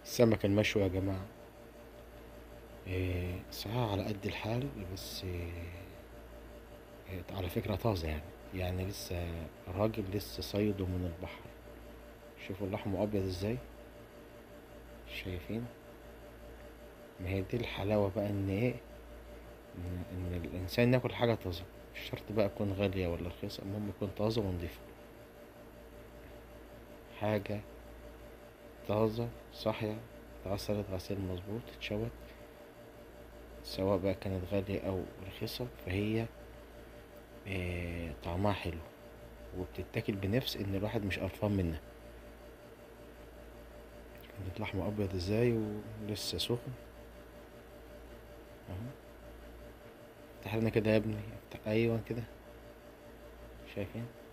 السمك المشوي يا جماعة إيه صحيح على قد الحال بس إيه إيه، على فكرة طازة يعني يعني لسه الراجل لسه صيده من البحر شوفوا اللحم أبيض ازاي شايفين ما هي دي الحلاوة بقى ان ايه ان, إن الانسان ياكل حاجة طازة مش شرط بقى تكون غالية ولا رخيصة المهم يكون طازة ونضيفة حاجة طازة صاحية اتغسلت غسيل مظبوط اتشوت سواء بقى كانت غالية أو رخيصة فهي آه، طعمها حلو وبتتاكل بنفس إن الواحد مش قرفان منها كانت لحمة أبيض ازاي ولسه سخن اهو افتح لنا كده يا ابني افتح أيوة كده شايفين